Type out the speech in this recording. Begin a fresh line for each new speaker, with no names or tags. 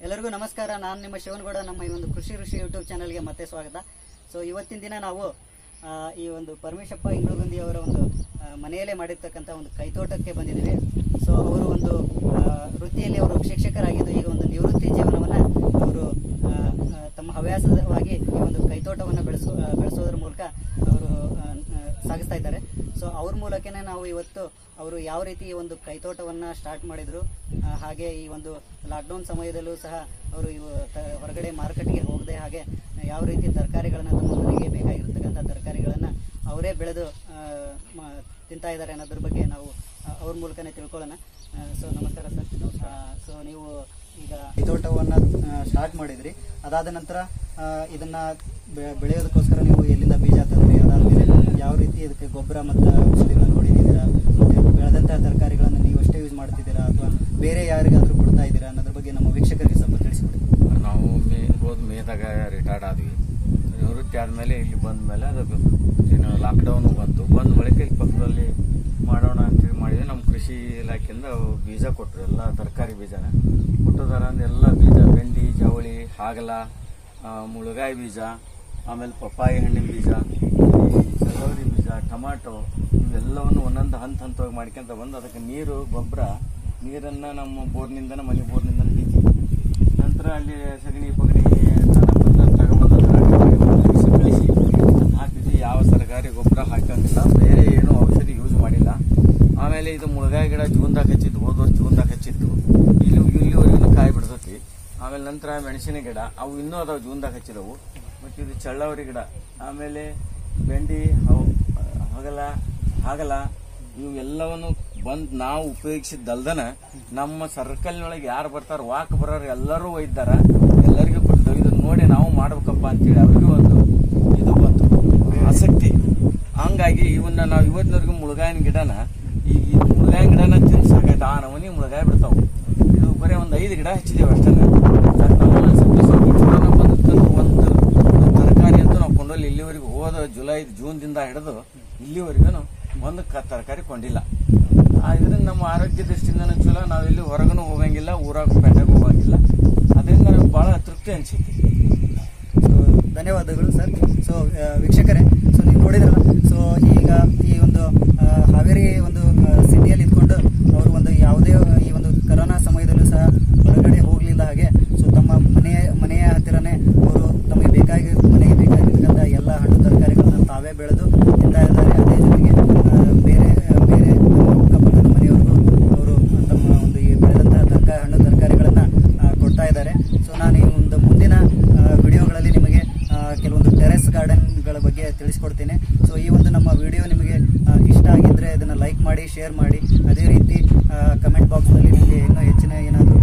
ಎಲ್ಲರಿಗೂ ನಮಸ್ಕಾರ ನಾನು ನಿಮ್ಮ ಶಿವನಗೌಡ ನಮ್ಮ ಈ ಒಂದು ಕೃಷಿ ಋಷಿ ಯೂಟ್ಯೂಬ್ ಚಾನಲ್ಗೆ ಮತ್ತೆ ಸ್ವಾಗತ ಸೊ ಇವತ್ತಿನ ದಿನ ನಾವು ಆ, ಈ ಒಂದು ಪರಮೇಶಪ್ಪ ಇಂಗ್ಳಗುಂದಿ ಅವರ ಒಂದು ಆ, ಮನೆಯಲ್ಲೇ ಮಾಡಿರ್ತಕ್ಕಂಥ ಒಂದು ಕೈತೋಟಕ್ಕೆ ಬಂದಿದ್ದೀವಿ ಸೊ ಅವರು ಒಂದು ಆ, ವೃತ್ತಿಯಲ್ಲಿ ಅವರು ಶಿಕ್ಷಕರಾಗಿದ್ದು ಈಗ ಒಂದು ನಿವೃತ್ತಿ ಜೀವನವನ್ನು ಅವರು ಆ, ಆ, ತಮ್ಮ ಹವ್ಯಾಸವಾಗಿ ಈ ಒಂದು ಕೈತೋಟವನ್ನು ಬೆಳೆಸೋ ಆ, ಬೆಳೆಸೋದ್ರ ಮೂಲಕ ಅವರು ಆ, ಆ, ಸಾಗಿಸ್ತಾ ಇದ್ದಾರೆ ಸೊ ಅವ್ರ ಮೂಲಕನೇ ನಾವು ಇವತ್ತು ಅವರು ಯಾವ ರೀತಿ ಈ ಒಂದು ಕೈತೋಟವನ್ನು ಸ್ಟಾರ್ಟ್ ಮಾಡಿದ್ರು ಆ, ಹಾಗೆ ಈ ಒಂದು ಲಾಕ್ಡೌನ್ ಸಮಯದಲ್ಲೂ ಸಹ ಅವರು ಇವು ತ- ಹೊರಗಡೆ ಮಾರುಕಟ್ಟೆಗೆ ಹೋಗದೆ ಹಾಗೆ ಯಾವ ರೀತಿ ತರಕಾರಿಗಳನ್ನು ತಮ್ಮ ಮನೆಗೆ ಬೇಕಾಗಿರ್ತಕ್ಕಂಥ ತರಕಾರಿಗಳನ್ನು ಅವರೇ ಬೆಳೆದು ಆ, ಮ- ತಿಂತಾ ಇದ್ದಾರೆ ಅನ್ನೋದ್ರ ಬಗ್ಗೆ ನಾವು ಆ, ಅವ್ರ ಮೂಲಕನೇ ತಿಳ್ಕೊಳ್ಳೋಣ ಸೊ ನಮಸ್ಕಾರ ಸರ್ ಸೊ ನೀವು ಈಗ ತೋಟವನ್ನು ಸ್ಟಾರ್ಟ್ ಮಾಡಿದ್ರಿ ಅದಾದ ನಂತರ ಆ, ಇದನ್ನ ಬೆ- ಬೆಳೆಯೋದಕ್ಕೋಸ್ಕರ ನೀವು ಎಲ್ಲಿಂದ ಬೀಜ ತಂದ್ರಿ ಅದಾದ್ಮೇಲೆ ಯಾವ ರೀತಿ ಇದಕ್ಕೆ ಗೊಬ್ಬರ ಮತ್ತು ಔಷಧಿಗಳನ್ನು ಹೊಡಿತಿದ್ದೀರಾ ಮತ್ತೆ ಬೆಳೆದಂತಹ ತರಕಾರಿಗಳನ್ನು ನೀವು ಅಷ್ಟೇ ಯೂಸ್ ಮಾಡ್ತಿದ್ದೀರಾ ಅಥವಾ ಬೇರೆ ಯಾರಿಗಾದ್ರೂ ಕೊಡ್ತಾ ಇದ್ದೀರಾ ಅನ್ನೋದ್ರ ಬಗ್ಗೆ ನಮ್ಮ ವೀಕ್ಷಕರಿಗೆ ಸ್ವಲ್ಪ ತಿಳಿಸ್ಬಿಡಿ
ನಾವು ಮೇ ಹೋದ ಮೇದಾಗ ರಿಟೈರ್ಡ್ ಆದ್ವಿ ನಿವೃತ್ತಿ ಆದಮೇಲೆ ಇಲ್ಲಿ ಬಂದ ಮೇಲೆ ಅದು ಏನು ಲಾಕ್ಡೌನು ಬಂತು ಬಂದ ಬಳಿಕ ಇಲ್ಲಿ ಪಕ್ಕದಲ್ಲಿ ಮಾಡೋಣ ಅಂತೇಳಿ ಮಾಡಿದ್ವಿ ನಮ್ಮ ಕೃಷಿ ಇಲಾಖೆಯಿಂದ ಅವು ಬೀಜ ಕೊಟ್ಟರು ಎಲ್ಲ ತರಕಾರಿ ಬೀಜನ ಕೊಟ್ಟದಾರ ಅಂದ್ರೆ ಎಲ್ಲ ಬೀಜ ಬೆಂಡಿ ಜವಳಿ ಹಾಗಲ ಆ, ಮುಳುಗಾಯಿ ಬೀಜ ಆಮೇಲೆ ಪಪ್ಪಾಯಿ ಹಣ್ಣಿನ ಬೀಜ ಈ ಚಳ್ಳವರಿ ಬೀಜ ಟೊಮಾಟೊ ಇವೆಲ್ಲವನ್ನು ಒಂದೊಂದು ಹಂತ ಹಂತವಾಗಿ ಮಾಡ್ಕೊಂತ ಬಂದು ಅದಕ್ಕೆ ನೀರು ಗೊಬ್ಬರ ನೀರನ್ನು ನಮ್ಮ ಬೋರ್ನಿಂದನೇ ಮನೆ ಬೋರ್ನಿಂದನೇ ಬೀತೀವಿ ನಂತರ ಅಲ್ಲಿ ಸಗಣಿ ಪಗಣಿ ತಗೊಂಬಂದು ಕಳಿಸಿ ಹಾಕಿದ್ವಿ ಯಾವ ಸರ್ಕಾರಿ ಗೊಬ್ಬರ ಹಾಕಂಗಿಲ್ಲ ಬೇರೆ ಏನು ಔಷಧಿ ಯೂಸ್ ಮಾಡಿಲ್ಲ ಆಮೇಲೆ ಇದು ಮುಳುಗಾಯಿ ಗಿಡ ಜೂನ್ದಾಗ ಹಚ್ಚಿದ್ದು ಹೋದ ವರ್ಷ ಜೂನ್ದಾಗ ಹಚ್ಚಿದ್ದು ಇಲ್ಲಿ ಇಲ್ಲಿವರೆಗೂ ಕಾಯಿ ಬಿಡ್ತೈತಿ ಆಮೇಲೆ ನಂತರ ಮೆಣಸಿನ ಗಿಡ ಅವು ಇನ್ನೂ ಅದಾವ ಜೂನ್ದಾಗ ಹಚ್ಚಿದವು ಮತ್ತು ಇದು ಚಳ್ಳವರಿ ಗಿಡ ಆಮೇಲೆ ಬೆಂಡಿ ಹವ್- ಹಗಲ ಹಾಗಲ ಇವು ಎಲ್ಲವನ್ನು ಬಂದ್ ನಾವು ಉಪಯೋಗಿಸಿದ್ದಲ್ದನ ನಮ್ಮ ಸರ್ಕಲ್ನೊಳಗೆ ಯಾರು ಬರ್ತಾರ ವಾಕ್ ಬರೋರು ಎಲ್ಲರೂ ಒಯ್ದಾರ ಎಲ್ಲರಿಗೂ ಕೊಟ್ಟಿದ್ದವು ಇದನ್ನ ನೋಡಿ ನಾವು ಮಾಡ್ಬೇಕಪ್ಪ ಅಂತೇಳಿ ಅವ್ರಿಗೂ ಒಂದು ಇದು ಬಂತು ಆಸಕ್ತಿ ಹಂಗಾಗಿ ಇವನ್ನ ನಾವು ಇವತ್ತಿನವರೆಗೂ ಮುಳುಗಾಯಿನ ಗಿಡನ ಈ ಈ ಮುಳುಗಾಯಿನ ಗಿಡನ ತಿಂದು ಸಾಕೈತೆ ಆ ನಮೂನಿ ಮುಳುಗಾಯಿ ಬಿಡ್ತಾವು ಇದು ಬರೀ ಒಂದು ಐದು ಗಿಡ ಹಚ್ಚಿದೇವೆ ಅಷ್ಟೇ ಒಂದು ತರಕಾರಿ ಅಂತ ನಾವು ಕೊಂಡಲ್ಲಿ ಇಲ್ಲಿವರೆಗೂ ಹೋದ ಜುಲೈ ಜೂನ್ದಿಂದ ಹಿಡಿದು ಇಲ್ಲಿವರೆಗೂ ಒಂದು ಕ ತರಕಾರಿ ಕೊಂಡಿಲ್ಲ ಆ ಇದರಿಂದ ನಮ್ಮ ಆರೋಗ್ಯ ದೃಷ್ಟಿಯಿಂದ ಚಲೋ ನಾವು ಎಲ್ಲಿ ಹೊರಗೂ ಹೋಗಂಗಿಲ್ಲ ಊರಾಗ ಪೇಟೆಗೆ ಹೋಗಂಗಿಲ್ಲ ಅದರಿಂದ ನಮ್ಗೆ ಭಾಳ ತೃಪ್ತಿ ಅನಿಸುತ್ತೆ
ಸೊ ಧನ್ಯವಾದಗಳು ಸರ್ ಸೊ ಆ, ವೀಕ್ಷಕರೇ ಸೊ ನೀವು ನೋಡಿದ್ರಲ್ಲ ಸೊ ಈಗ ಈ ಒಂದು ಆ, ಹಾವೇರಿ ಒಂದು ಸಿಟಿಯಲ್ಲಿ ಇದ್ಕೊಂಡು ಅವರು ಒಂದು ಯಾವುದೇ ಈ ಒಂದು ಕರೋನಾ ಸಮಯದಲ್ಲೂ ಸಹ ಹೊರಗಡೆ ಹೋಗಲಿಲ್ಲ ಹಾಗೆ ಸೊ ತಮ್ಮ ಮನೆಯ ಮನೆಯ ಹತ್ತಿರನೇ ಅವರು ತಮಗೆ ಬೇಕಾಗಿ ಮನೆಗೆ ಬೇಕಾಗಿರ್ತಕ್ಕಂಥ ಎಲ್ಲ ಹಣ್ಣು ತರಕಾರಿಗಳನ್ನ ತಾವೇ ಬೆಳೆದು ತಿಂತಾ ಇದ್ದಾರೆ ಅದೇ ಜೊತೆಗೆ ಆ, ಬೇರೆ ಬೇರೆ ಅಕ್ಕಪಕ್ಕದ ಮನೆಯವ್ರಿಗೂ ಅವರು ತಮ್ಮ ಒಂದು ಈ ಬೆಳೆದಂತಹ ತರಕಾರಿ ಹಣ್ಣು ತರಕಾರಿಗಳನ್ನ ಆ, ಕೊಡ್ತಾ ಇದ್ದಾರೆ ಸೊ ನಾನು ಈ ಒಂದು ಮುಂದಿನ ಆ, ವಿಡಿಯೋಗಳಲ್ಲಿ ನಿಮಗೆ ಆ, ಕೆಲವೊಂದು ಟೆರೆಸ್ ಗಾರ್ಡನ್ಗಳ ಬಗ್ಗೆ ತಿಳಿಸ್ಕೊಡ್ತೀನಿ ಸೊ ಈ ಒಂದು ನಮ್ಮ ವಿಡಿಯೋ ನಿಮಗೆ ಆ, ಇಷ್ಟ ಆಗಿದ್ರೆ ಅದನ್ನು ಲೈಕ್ ಮಾಡಿ ಶೇರ್ ಮಾಡಿ ಅದೇ ರೀತಿ ಕಮೆಂಟ್ ಬಾಕ್ಸ್ನಲ್ಲಿ ನಿಮಗೆ ಇನ್ನೂ ಹೆಚ್ಚಿನ ಏನಾದರೂ